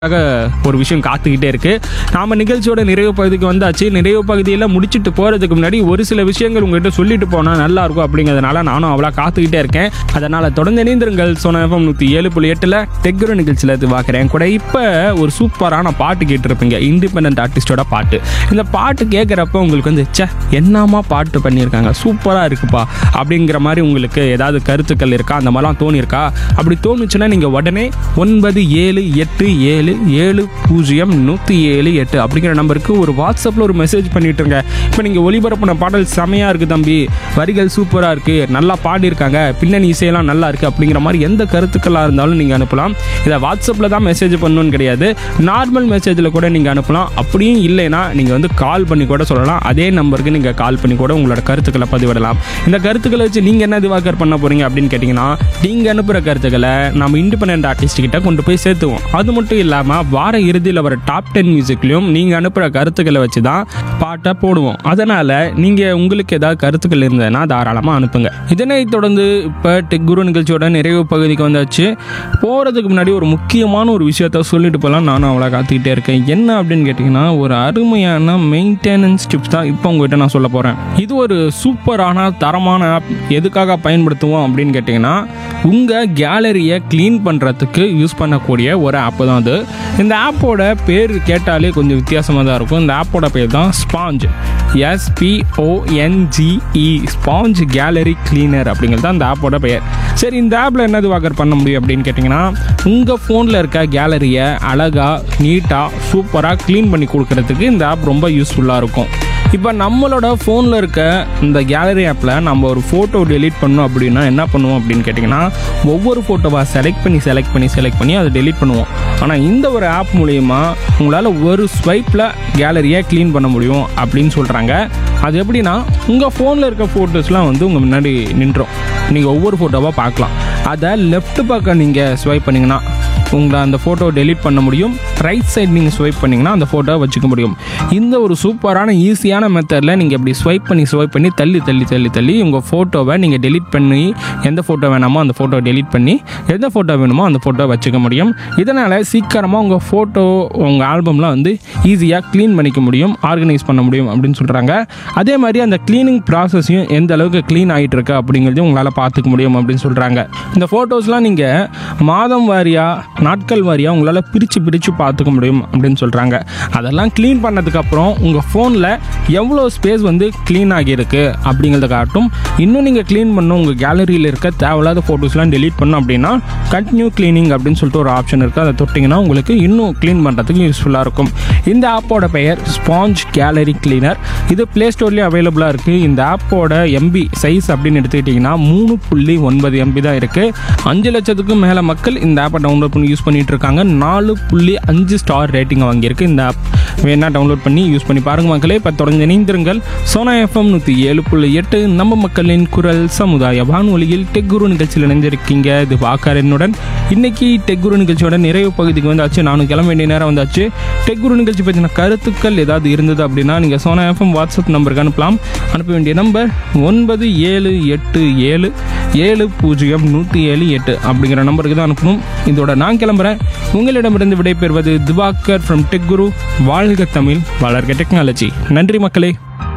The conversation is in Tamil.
ஆக ஒரு விஷயம் காத்துக்கிட்டே இருக்கு நாம நிகழ்ச்சியோட நிறைவு பகுதிக்கு வந்தாச்சு நிறைவு பகுதியில் முடிச்சுட்டு போறதுக்கு முன்னாடி ஒரு சில விஷயங்கள் உங்ககிட்ட சொல்லிட்டு போனா நல்லா இருக்கும் அப்படிங்கிறதுனால நானும் அவ்வளோ காத்துக்கிட்டே இருக்கேன் அதனால தொடர்ந்து இணைந்திருங்கள் சோனா எஃப்எம் நூற்றி ஏழு புள்ளி எட்டில் டெக்குரு நிகழ்ச்சியில் இது பார்க்குறேன் கூட இப்போ ஒரு சூப்பரான பாட்டு கேட்டிருப்பீங்க இண்டிபெண்ட் ஆர்டிஸ்டோட பாட்டு இந்த பாட்டு கேட்குறப்ப உங்களுக்கு வந்து ச்சே என்னமா பாட்டு பண்ணியிருக்காங்க சூப்பராக இருக்குப்பா அப்படிங்கிற மாதிரி உங்களுக்கு ஏதாவது கருத்துக்கள் இருக்கா அந்த மாதிரிலாம் தோணியிருக்கா அப்படி தோணுச்சுன்னா நீங்கள் உடனே ஒன்பது ஏழு எட்டு ஏழு ஏழு பூஜ்ஜியம் நூற்றி ஏழு எட்டு அப்படிங்கிற நம்பருக்கு ஒரு வாட்ஸ்அப்பில் ஒரு மெசேஜ் பண்ணிட்டுருங்க இப்போ நீங்கள் ஒளிபரப்பின பாடல் செமையாக இருக்குது தம்பி வரிகள் சூப்பராக இருக்குது நல்லா பாடியிருக்காங்க பின்னணி இசையெல்லாம் நல்லா இருக்குது அப்படிங்கிற மாதிரி எந்த கருத்துக்களாக இருந்தாலும் நீங்கள் அனுப்பலாம் இதை வாட்ஸ்அப்பில் தான் மெசேஜ் பண்ணணும்னு கிடையாது நார்மல் மெசேஜில் கூட நீங்கள் அனுப்பலாம் அப்படியும் இல்லைன்னா நீங்கள் வந்து கால் பண்ணி கூட சொல்லலாம் அதே நம்பருக்கு நீங்கள் கால் பண்ணி கூட உங்களோட கருத்துக்களை பதிவிடலாம் இந்த கருத்துக்களை வச்சு நீங்கள் என்ன திவாகர் பண்ண போகிறீங்க அப்படின்னு கேட்டிங்கன்னா நீங்கள் அனுப்புகிற கருத்துக்களை நம்ம இண்டிபெண்ட் ஆர்டிஸ்ட் கிட்ட கொண்டு போய் சேர்த்துவோம் அது மட்டும் இல்லாமல் வார இறுதியில் வர டாப் டென் மியூசிக்லையும் நீங்கள் அனுப்புகிற கருத்துக்களை வச்சு தான் பாட்டை போடுவோம் அதனால் நீங்கள் உங்களுக்கு ஏதாவது கருத்துக்கள் இருந்ததுன்னா தாராளமாக அனுப்புங்க இதனைத் தொடர்ந்து இப்போ டெக் குரு நிகழ்ச்சியோட நிறைவு பகுதிக்கு வந்தாச்சு போகிறதுக்கு முன்னாடி ஒரு முக்கியமான ஒரு விஷயத்த சொல்லிட்டு போகலாம் நானும் அவ்வளோ காத்துக்கிட்டே இருக்கேன் என்ன அப்படின்னு கேட்டிங்கன்னா ஒரு அருமையான மெயின்டெனன்ஸ் டிப்ஸ் தான் இப்போ உங்ககிட்ட நான் சொல்ல போகிறேன் இது ஒரு சூப்பரான தரமான ஆப் எதுக்காக பயன்படுத்துவோம் அப்படின்னு கேட்டிங்கன்னா உங்கள் கேலரியை க்ளீன் பண்ணுறதுக்கு யூஸ் பண்ணக்கூடிய ஒரு ஆப் தான் அது இந்த ஆப்போட பேர் கேட்டாலே கொஞ்சம் வித்தியாசமாக தான் இருக்கும் இந்த ஆப்போட பேர் தான் sponge S P O N G E sponge gallery cleaner அப்படிங்கிறது தான் இந்த ஆப்போட பெயர் சரி இந்த ஆப்பில் என்னது வாக்கர் பண்ண முடியும் அப்படின்னு கேட்டிங்கன்னா உங்கள் ஃபோனில் இருக்க கேலரியை அழகாக நீட்டாக சூப்பராக க்ளீன் பண்ணி கொடுக்கறதுக்கு இந்த ஆப் ரொம்ப யூஸ்ஃபுல்லாக இருக்கும் இப்போ நம்மளோட ஃபோனில் இருக்க இந்த கேலரி ஆப்பில் நம்ம ஒரு ஃபோட்டோ டெலீட் பண்ணோம் அப்படின்னா என்ன பண்ணுவோம் அப்படின்னு கேட்டிங்கன்னா ஒவ்வொரு ஃபோட்டோவாக செலக்ட் பண்ணி செலக்ட் பண்ணி செலக்ட் பண்ணி அதை டெலீட் பண்ணுவோம் ஆனால் இந்த ஒரு ஆப் மூலயமா உங்களால் ஒரு ஸ்வைப்பில் கேலரியை க்ளீன் பண்ண முடியும் அப்படின்னு சொல்கிறாங்க அது எப்படின்னா உங்கள் ஃபோனில் இருக்க ஃபோட்டோஸ்லாம் வந்து உங்கள் முன்னாடி நின்றோம் நீங்கள் ஒவ்வொரு ஃபோட்டோவாக பார்க்கலாம் அதை லெஃப்ட் பக்கம் நீங்கள் ஸ்வைப் பண்ணிங்கன்னா உங்களை அந்த ஃபோட்டோ டெலீட் பண்ண முடியும் ரைட் சைடு நீங்கள் ஸ்வைப் பண்ணிங்கன்னா அந்த ஃபோட்டோவை வச்சுக்க முடியும் இந்த ஒரு சூப்பரான ஈஸியான மெத்தடில் நீங்கள் இப்படி ஸ்வைப் பண்ணி ஸ்வைப் பண்ணி தள்ளி தள்ளி தள்ளி தள்ளி உங்கள் ஃபோட்டோவை நீங்கள் டெலீட் பண்ணி எந்த ஃபோட்டோ வேணாமோ அந்த ஃபோட்டோ டெலீட் பண்ணி எந்த ஃபோட்டோ வேணுமோ அந்த ஃபோட்டோ வச்சுக்க முடியும் இதனால் சீக்கிரமாக உங்கள் ஃபோட்டோ உங்கள் ஆல்பம்லாம் வந்து ஈஸியாக க்ளீன் பண்ணிக்க முடியும் ஆர்கனைஸ் பண்ண முடியும் அப்படின்னு சொல்கிறாங்க அதே மாதிரி அந்த க்ளீனிங் ப்ராசஸையும் எந்த அளவுக்கு க்ளீன் ஆகிட்டு இருக்கு அப்படிங்கிறதையும் உங்களால் பார்த்துக்க முடியும் அப்படின்னு சொல்கிறாங்க இந்த ஃபோட்டோஸ்லாம் நீங்கள் மாதம் வாரியாக நாட்கள் வாரியாக உங்களால் பிரித்து பிரித்து பார்த்துக்க முடியும் அப்படின்னு சொல்கிறாங்க அதெல்லாம் க்ளீன் பண்ணதுக்கப்புறம் உங்கள் ஃபோனில் எவ்வளோ ஸ்பேஸ் வந்து க்ளீன் ஆகியிருக்கு அப்படிங்கிறத காட்டும் இன்னும் நீங்கள் க்ளீன் பண்ணணும் உங்கள் கேலரியில் இருக்க தேவையில்லாத ஃபோட்டோஸ்லாம் டெலீட் பண்ணணும் அப்படின்னா கண்டினியூ க்ளீனிங் அப்படின்னு சொல்லிட்டு ஒரு ஆப்ஷன் இருக்குது அதை தொட்டிங்கன்னா உங்களுக்கு இன்னும் க்ளீன் பண்ணுறதுக்கு யூஸ்ஃபுல்லாக இருக்கும் இந்த ஆப்போட பெயர் ஸ்பாஞ்ச் கேலரி கிளீனர் இது ப்ளே ஸ்டோர்லேயும் அவைலபிளாக இருக்குது இந்த ஆப்போட எம்பி சைஸ் அப்படின்னு எடுத்துக்கிட்டிங்கன்னா மூணு புள்ளி ஒன்பது எம்பி தான் இருக்குது அஞ்சு லட்சத்துக்கும் மேலே மக்கள் இந்த ஆப்பை டவுன்லோட் பண்ணி யூஸ் பண்ணிட்டு இருக்காங்க நாலு புள்ளி அஞ்சு ஸ்டார் ரேட்டிங் வாங்கியிருக்கு இந்த ஆப் வேணா டவுன்லோட் பண்ணி யூஸ் பண்ணி பாருங்க மக்களே இப்போ தொடர்ந்து இணைந்திருங்கள் சோனா எஃப்எம் நூற்றி ஏழு புள்ளி எட்டு நம்ம மக்களின் குரல் சமுதாய வானொலியில் டெக் குரு நிகழ்ச்சியில் இணைஞ்சிருக்கீங்க இது வாக்காரனுடன் இன்னைக்கு டெக் குரு நிகழ்ச்சியோட நிறைவு பகுதிக்கு வந்தாச்சு நானும் கிளம்ப வேண்டிய நேரம் வந்தாச்சு டெக் குரு நிகழ்ச்சி பற்றின கருத்துக்கள் ஏதாவது இருந்தது அப்படின்னா நீங்கள் சோனா எஃப்எம் வாட்ஸ்அப் நம்பருக்கு அனுப்பலாம் அனுப்ப வேண்டிய நம்பர் ஒன்பது ஏழு எட்டு ஏழு ஏழு பூஜ்ஜியம் நூற்றி ஏழு எட்டு அப்படிங்கிற நம்பருக்கு தான் அனுப்பணும் இதோட நான் கிளம்புறேன் உங்களிடமிருந்து விடைபெறுவது திவாகர் ஃப்ரம் டெக் குரு வாழ்க தமிழ் வளர்க டெக்னாலஜி நன்றி மக்களே